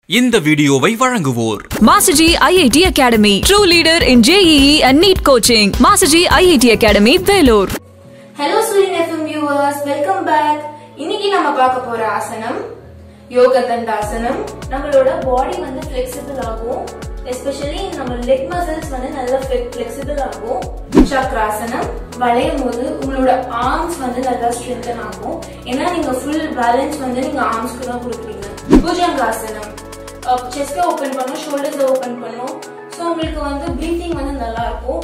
இந்த வீடியோவை வழங்குவோர் Masterji IIT Academy, true leader in JEE and NEET coaching. Masterji IIT Academy, Vellore. Hello Suryan FM viewers welcome back இன்னைக்கு நம்ம பார்க்க போற ஆசனம் யோக தண்டாசனம் நம்மளோட பாடி வந்து ஃபிளெக்சிபிள் ஆகும் எஸ்பெஷலி நம்ம லெக் மசில்ஸ் வந்து நல்லா ஃபிளெக்சிபிள் ஆகும் சக்ராசனம் வளையும் போது உங்களோட ஆர்ம்ஸ் வந்து நல்லா ஸ்ட்ரென்தன் ஆகும் ஏன்னா நீங்க ஃபுல் பேலன்ஸ் வந்து நீங்க ஆர்ம்ஸ்க்கு தான் கொடுக்குறீங்க புஜங்காசனம் செஸ்ட ஓபன் பண்ணும் ஷோல்டர்ஸ் ஓபன் பண்ணும் ஸோ உங்களுக்கு வந்து ப்ரீத்திங் வந்து நல்லா இருக்கும்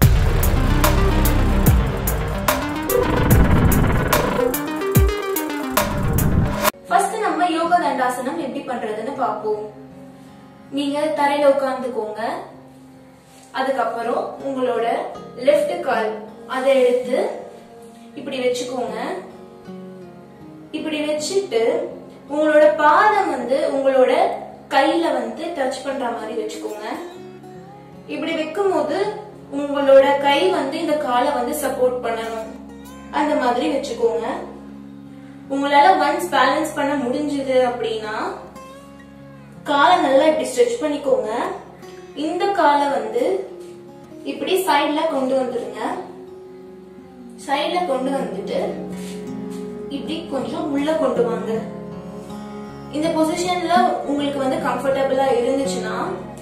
ஃபர்ஸ்ட் நம்ம யோகா தண்டாசனம் எப்படி பண்றதுன்னு பார்ப்போம் நீங்க தரையில உட்கார்ந்துக்கோங்க அதுக்கப்புறம் உங்களோட லெஃப்ட் கால் அதை எடுத்து இப்படி வச்சுக்கோங்க இப்படி வச்சுட்டு உங்களோட பாதம் வந்து உங்களோட கையில வந்து டச் பண்ற மாதிரி வச்சுக்கோங்க இப்படி வைக்கும்போது உங்களோட கை வந்து இந்த காலை வந்து சப்போர்ட் பண்ணணும் அந்த மாதிரி வச்சுக்கோங்க உங்களால ஒன்ஸ் பேலன்ஸ் பண்ண முடிஞ்சது அப்படின்னா காலை நல்லா இப்படி ஸ்ட்ரெச் பண்ணிக்கோங்க இந்த காலை வந்து இப்படி சைடுல கொண்டு வந்துருங்க சைடுல கொண்டு வந்துட்டு இப்படி கொஞ்சம் உள்ள கொண்டு வாங்க இந்த பொசிஷன்ல உங்களுக்கு வந்து கம்ஃபர்டபுளா இருந்துச்சுன்னா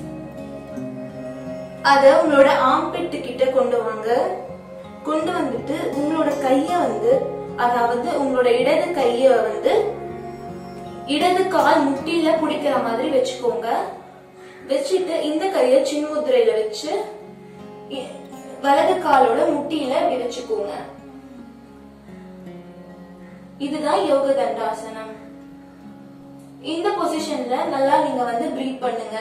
அத உங்களோட ஆம்பிட்டு கிட்ட கொண்டு வாங்க கொண்டு வந்துட்டு உங்களோட கைய வந்து அதாவது உங்களோட இடது கைய வந்து இடது கால் முட்டியில பிடிக்கிற மாதிரி வச்சுக்கோங்க வச்சுட்டு இந்த கைய சின்முத்திரையில வச்சு இ- வலது காலோட முட்டியில இப்படி வச்சுக்கோங்க இதுதான் யோக தண்டாசனம் இந்த பொசிஷன்ல நல்லா நீங்க வந்து பிரீத் பண்ணுங்க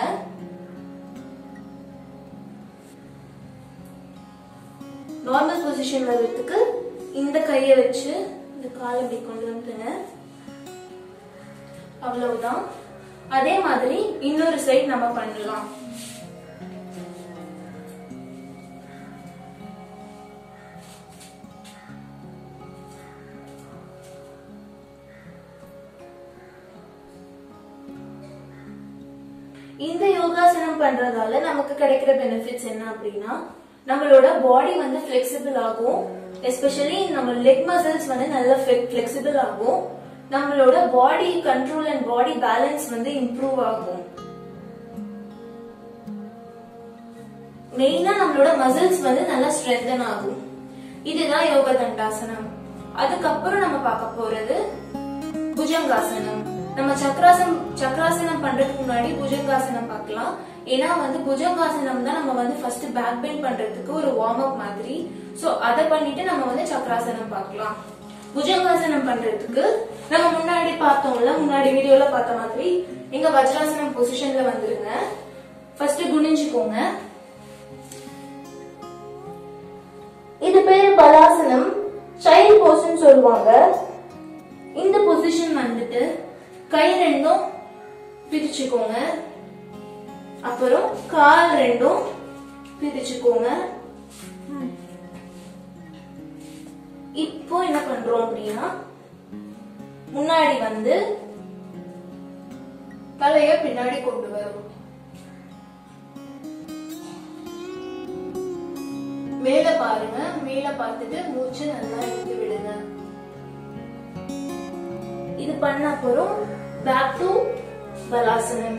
நார்மல் பொசிஷன் வர்றதுக்கு இந்த கையை வச்சு இந்த காலை இப்படி கொண்டு வந்துருங்க அவ்வளவுதான் அதே மாதிரி இன்னொரு சைடு நம்ம பண்ணலாம் இந்த யோகாசனம் பண்றதால நமக்கு கிடைக்கிற பெனிஃபிட்ஸ் என்ன அப்படின்னா நம்மளோட பாடி வந்து ஃபிளெக்சிபிள் ஆகும் எஸ்பெஷலி நம்ம லெக் மசில்ஸ் வந்து நல்ல ஃபிளெக்சிபிள் ஆகும் நம்மளோட body control and body balance வந்து இம்ப்ரூவ் ஆகும் மெயினா நம்மளோட மசில்ஸ் வந்து நல்லா ஸ்ட்ரென்தன் ஆகும் இதுதான் யோக தண்டாசனம் அதுக்கப்புறம் நம்ம பார்க்க போறது புஜங்காசனம் நம்ம சக்ராசனம் சக்ராசனம் பண்றதுக்கு முன்னாடி புஜங்காசனம் பார்க்கலாம் ஏன்னா வந்து புஜங்காசனம் தான் நம்ம வந்து ஃபர்ஸ்ட் பேக் பெயின் பண்றதுக்கு ஒரு வார்ம் அப் மாதிரி சோ அதை பண்ணிட்டு நம்ம வந்து சக்ராசனம் பார்க்கலாம் புஜங்காசனம் பண்றதுக்கு நம்ம முன்னாடி பார்த்தோம்ல முன்னாடி வீடியோல பார்த்த மாதிரி நீங்க வஜ்ராசனம் பொசிஷன்ல வந்துருங்க ஃபர்ஸ்ட் குனிஞ்சுக்கோங்க இது பேரு பலாசனம் சைல்ட் போஸ்ன்னு சொல்லுவாங்க இந்த பொசிஷன் வந்துட்டு கை ரெண்டும் பிரிச்சுக்கோங்க அப்புறம் கால் ரெண்டும் பிரிச்சுக்கோங்க இப்போ என்ன பண்றோம் அப்படின்னா முன்னாடி வந்து தலைய பின்னாடி கொண்டு வரும் மேல பாருங்க மேல பார்த்துட்டு மூச்சு நல்லா இழுத்து விடுங்க இது பண்ண அப்புறம் பேக் டு பலாசனம்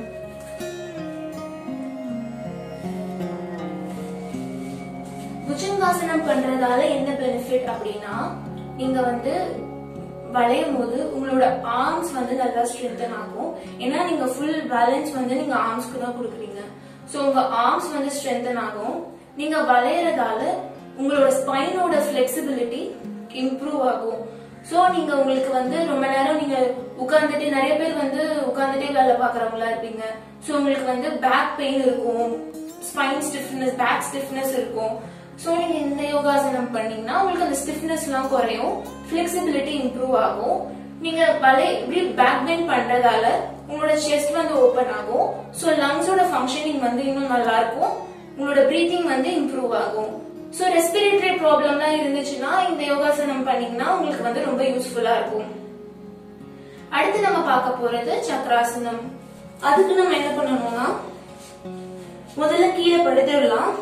புஜங்காசனம் பண்றதால என்ன பெனிஃபிட் அப்படின்னா நீங்க வந்து வளையும் போது உங்களோட ஆர்ம்ஸ் வந்து நல்லா ஸ்ட்ரென்தன் ஆகும் ஏன்னா நீங்க ஃபுல் பேலன்ஸ் வந்து நீங்க ஆர்ம்ஸ்க்கு தான் கொடுக்குறீங்க சோ உங்க ஆர்ம்ஸ் வந்து ஸ்ட்ரென்தன் ஆகும் நீங்க வளையறதால உங்களோட ஸ்பைனோட ஃபிளெக்சிபிலிட்டி இம்ப்ரூவ் ஆகும் சோ நீங்க உங்களுக்கு வந்து ரொம்ப நேரம் நீங்க உட்கார்ந்துட்டு நிறைய பேர் வந்து உட்கார்ந்துட்டே வேலை பாக்குறவங்களா இருப்பீங்க சோ உங்களுக்கு வந்து பேக் பெயின் இருக்கும் ஸ்பைன் ஸ்டிஃப்னஸ் பேக் ஸ்டிஃப்னஸ் இருக்கும் சோ நீங்க இந்த யோகாசனம் பண்ணீங்கன்னா உங்களுக்கு அந்த ஸ்டிஃப்னஸ் எல்லாம் குறையும் ஃபிளெக்சிபிலிட்டி இம்ப்ரூவ் ஆகும் நீங்க வலை இப்படி பேக் பெயின் பண்றதால உங்களோட செஸ்ட் வந்து ஓபன் ஆகும் சோ லங்ஸோட ஃபங்க்ஷனிங் வந்து இன்னும் நல்லா இருக்கும் உங்களோட பிரீத்திங் வந்து இம்ப்ரூவ் ஆகும் சோ ரெஸ்பிரேட்டரி ப்ராப்ளம்லாம் இருந்துச்சுன்னா இந்த யோகாசனம் பண்ணீங்கன்னா உங்களுக்கு வந்து ரொம்ப யூஸ்ஃபுல்லா இருக்கும் அடுத்து நம்ம பார்க்க போறது சக்ராசனம் அதுக்கு நம்ம என்ன பண்ணணும்னா முதல்ல கீழே படுத்துடலாம்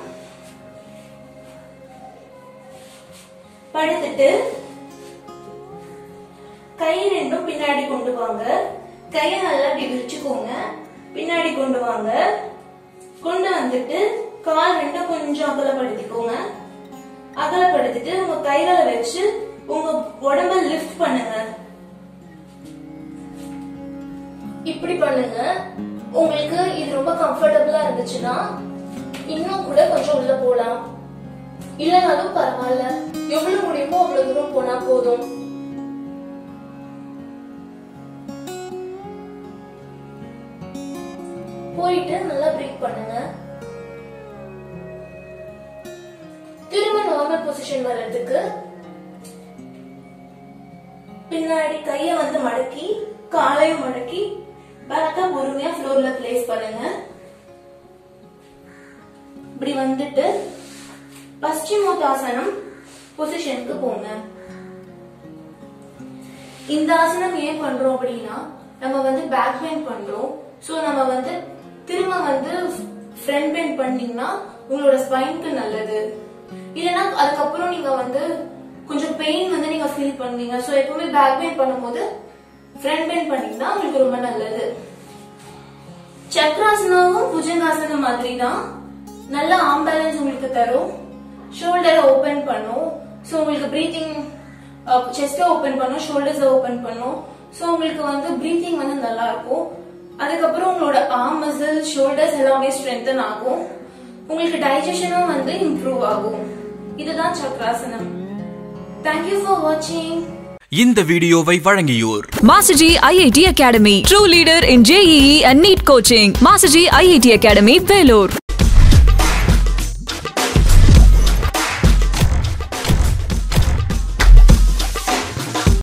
படுத்துட்டு கை ரெண்டும் பின்னாடி கொண்டு வாங்க கையை நல்லா இப்படி விரிச்சுக்கோங்க பின்னாடி கொண்டு வாங்க கொண்டு வந்துட்டு கால் ரெண்டும் கொஞ்சம் அகலப்படுத்திக்கோங்க அகலப்படுத்திட்டு உங்க கைகளை வச்சு உங்க உடம்ப லிஃப்ட் பண்ணுங்க இப்படி பண்ணுங்க உங்களுக்கு இது ரொம்ப கம்ஃபர்டபுளா இருந்துச்சுன்னா இன்னும் கூட கொஞ்சம் உள்ள போலாம் இல்லனாலும் பரவாயில்ல எவ்வளவு முடியுமோ அவ்வளவு தூரம் போனா போதும் போயிட்டு நல்லா பிரீத் பண்ணுங்க திரும்ப நார்மல் பொசிஷன் வர்றதுக்கு பின்னாடி கைய வந்து மடக்கி காலையும் மடக்கி பேக்கா பொறுமையா ஃப்ளோர்ல பிளேஸ் பண்ணுங்க இப்படி வந்துட்டு பஸ்டிமோத்தாசனம் பொசிஷனுக்கு போங்க இந்த ஆசனம் ஏன் பண்றோம் அப்படின்னா நம்ம வந்து பேக் பெண்ட் பண்றோம் சோ நம்ம வந்து திரும்ப வந்து ஃப்ரண்ட் பெண்ட் பண்ணீங்கன்னா உங்களோட ஸ்பைனுக்கு நல்லது இல்லைன்னா அதுக்கப்புறம் நீங்க வந்து கொஞ்சம் பெயின் வந்து நீங்க ஃபீல் பண்ணுவீங்க சோ எப்பவுமே பேக் பெண்ட் பண்ணும்போது ஃப்ரண்ட் பெண்ட் பண்ணீங்கன்னா உங்களுக்கு ரொம்ப நல்லது சக்ராசனாவும் புஜங்காசனம் மாதிரி தான் நல்ல ஆம் பேலன்ஸ் உங்களுக்கு தரும் ஷோல்டரை ஓபன் பண்ணும் ஸோ உங்களுக்கு பிரீத்திங் செஸ்ட ஓபன் பண்ணும் ஷோல்டர்ஸ் ஓபன் பண்ணும் ஸோ உங்களுக்கு வந்து பிரீத்திங் வந்து நல்லா இருக்கும் அதுக்கப்புறம் உங்களோட ஆர்ம் மசில் ஷோல்டர்ஸ் எல்லாமே ஸ்ட்ரென்தன் ஆகும் உங்களுக்கு டைஜஷனும் வந்து இம்ப்ரூவ் ஆகும் இதுதான் சக்ராசனம் தேங்க்யூ ஃபார் வாட்சிங் இந்த வீடியோவை வழங்கியோர் Masterji IIT Academy, true leader in JEE and NEET coaching. Masterji IIT Academy, Vellore.